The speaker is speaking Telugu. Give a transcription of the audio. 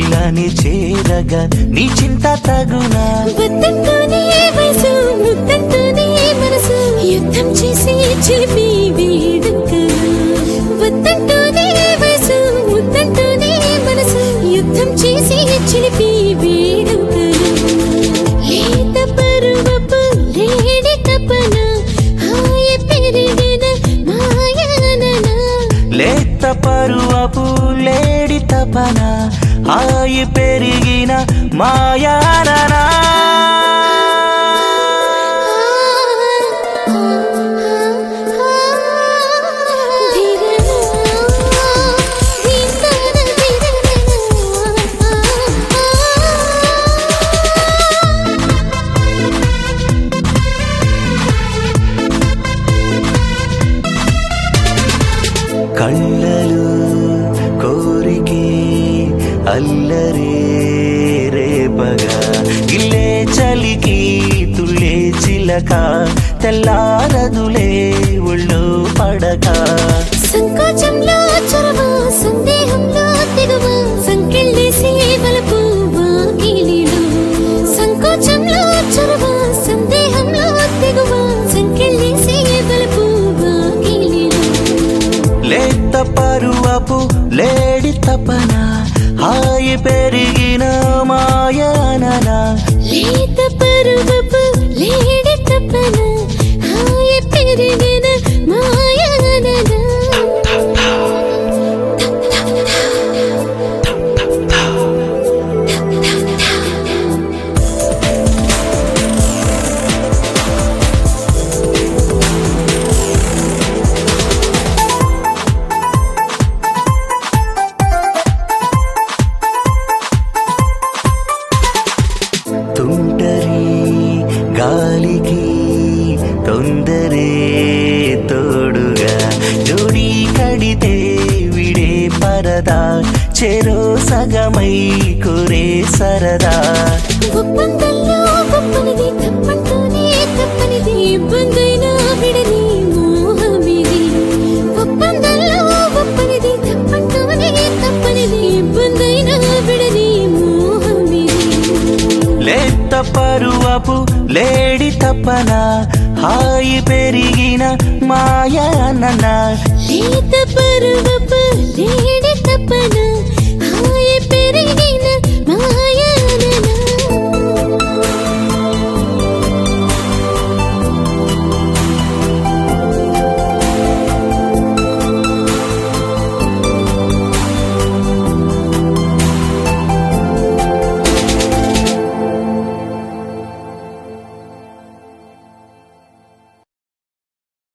కోయిలని చేరగా నీ చింత తగునా వద్దంటూనే వయసు ముద్దంటూనే మనసు యుద్ధం చేసి చిలిపి వేడుక వద్దంటూనే వయసు ముద్దంటూనే మనసు యుద్ధం చేసి చిలిపి వేడుక లేత పరువపు లేడి తపన హాయ పెరిగిన మాయానన లేత పరువపు లేడి తపన హాయి పెరిగిన మాయాననా కళ్ళలు కోరికే అల్లరే రేపగా ఇల్లే చలికి తుళ్ళే చిలక తెల్లారదులే ఒళ్ళు పడక సంకోచంలో చొరవ సందేహంలో తెగువ సంకెళ్ళేసి వలపు వాకిలిలో సంకోచంలో చొరవ సందేహంలో తెగువ సంకెళ్ళేసి వలపు వాకిలిలో లేత పరువపు లేడి తపన హాయి పెరిగిన మాయాననా లేత పరువపు లేడి తపన హాయ పెరిగిన మాయానన తుంటరి గాలికి తొందరే తోడుగా జోడి కడితే విడే పరదా చెరో సగమై కురే సరదా ఒప్పందంలో గొప్పనిది తప్పంటూనే తప్పనిది ఇబ్బందైనా విడని మోహమిది ఒప్పందంలో గొప్పనిది తప్పంటూనే తప్పనిది ఇబ్బందైనా విడని మోహమిది లేత పరువపు లేడి తపన హాయి పెరిగిన మాయానన లేత పరువ